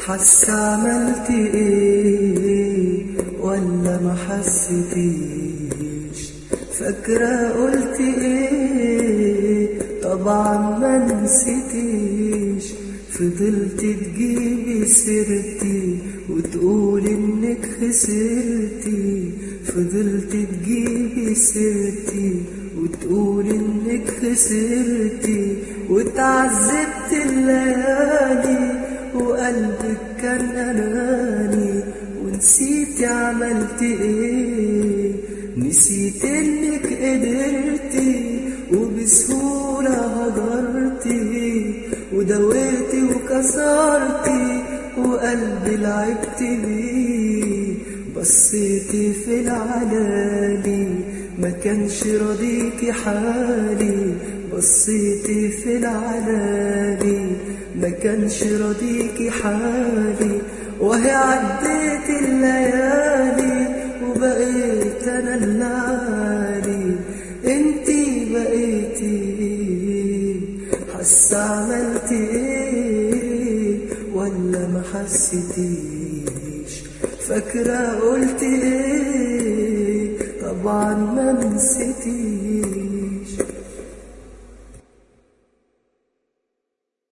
حس عملت ايه ولا ما حسيتيش فاكرة قلت ايه طبعا ما نسيتيش فضلت تجيبي سيرتي وتقول انك خسرتي فضلت تجيبي سيرتي وتقول انك خسرتي وتعذبت الليالي وقلبك كان اناني ونسيتي عملت ايه نسيت انك قدرتي وبسهولة هجرتي ودويتي وكسرتي وقلبي لعبت بيه بصيتي في العلالي ما كانش راضيكي حالي بصيتي في العلالي ما كانش راضيكي حالي وهي عديت الليالي وبقيت انا اللي انتي بقيتي حس عملت ايه ولا ما حسيتيش فاكرة قلت ايه طبعا ما نسيتيش